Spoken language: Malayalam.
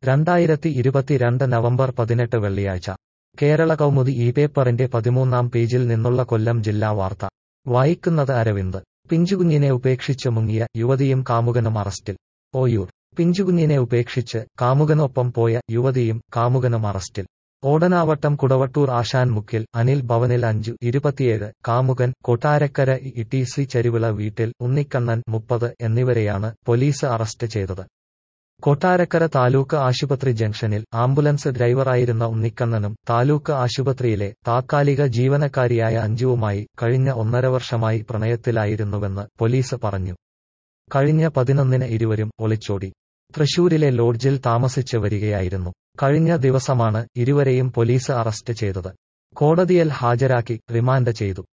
രണ്ടായിരത്തി ഇരുപത്തിരണ്ട് നവംബർ പതിനെട്ട് വെള്ളിയാഴ്ച കേരള കൗമുദി ഈ പേപ്പറിന്റെ പതിമൂന്നാം പേജിൽ നിന്നുള്ള കൊല്ലം ജില്ലാ വാർത്ത വായിക്കുന്നത് അരവിന്ദ് പിഞ്ചുകുഞ്ഞിനെ ഉപേക്ഷിച്ച് മുങ്ങിയ യുവതിയും കാമുകനും അറസ്റ്റിൽ ഓയൂർ പിഞ്ചുകുഞ്ഞിനെ ഉപേക്ഷിച്ച് കാമുകനൊപ്പം പോയ യുവതിയും കാമുകനും അറസ്റ്റിൽ ഓടനാവട്ടം കുടവട്ടൂർ ആശാൻ മുക്കിൽ അനിൽ ഭവനിൽ അഞ്ചു ഇരുപത്തിയേഴ് കാമുകൻ Kottarakkara E T C Charivila വീട്ടിൽ ഉണ്ണിക്കണ്ണൻ മുപ്പത് എന്നിവരെയാണ് പോലീസ് അറസ്റ്റ് ചെയ്തത് കൊട്ടാരക്കര താലൂക്ക് ആശുപത്രി ജംഗ്ഷനിൽ ആംബുലൻസ് ഡ്രൈവറായിരുന്ന ഉണ്ണിക്കണ്ണനും താലൂക്ക് ആശുപത്രിയിലെ താത്കാലിക ജീവനക്കാരിയായ അഞ്ജുവുമായി കഴിഞ്ഞ ഒന്നര വർഷമായി പ്രണയത്തിലായിരുന്നുവെന്ന് പോലീസ് പറഞ്ഞു കഴിഞ്ഞ പതിനൊന്നിന് ഇരുവരും ഒളിച്ചോടി തൃശൂരിലെ ലോഡ്ജിൽ താമസിച്ച് വരികയായിരുന്നു കഴിഞ്ഞ ദിവസമാണ് ഇരുവരെയും പോലീസ് അറസ്റ്റ് ചെയ്തത് കോടതിയിൽ ഹാജരാക്കി റിമാൻഡ് ചെയ്തു